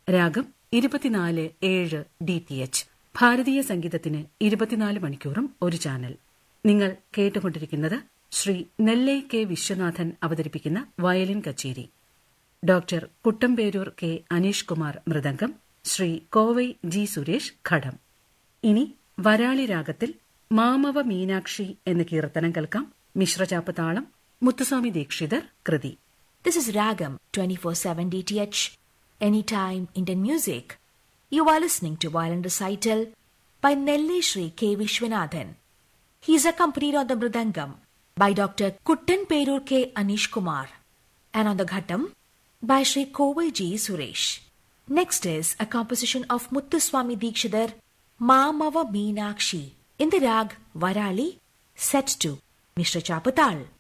രാഗം ഇരുപത്തിനാല് ഏഴ് ഡി ടി എച്ച് ഭാരതീയ സംഗീതത്തിന് ഇരുപത്തിനാല് മണിക്കൂറും ഒരു ചാനൽ നിങ്ങൾ കേട്ടുകൊണ്ടിരിക്കുന്നത് ശ്രീ നെല്ലൈ കെ വിശ്വനാഥൻ അവതരിപ്പിക്കുന്ന വയലിൻ കച്ചേരി ഡോക്ടർ കുട്ടമ്പേരൂർ കെ അനീഷ് കുമാർ മൃദംഗം ശ്രീ കോവൈ ജി സുരേഷ് ഘടം ഇനി വരാളി രാഗത്തിൽ മാമവ മീനാക്ഷി എന്ന കീർത്തനം കേൾക്കാം മിശ്രചാപ്പ് താളം മുത്തുസ്വാമി ദീക്ഷിതർ കൃതി This is Ragam 24/7 DTH Anytime Indian Music. You are listening to violin recital by Nelli Shri K. Vishwanathan. He is accompanied on the Mridangam by Dr. Kuttan Perur K. Anish Kumar and on the Ghatam by Shri Kovai G. Suresh. Next is a composition of Muttuswami Dikshidhar Mamava Meenakshi in the rag Varali set to Mishra Chapatal.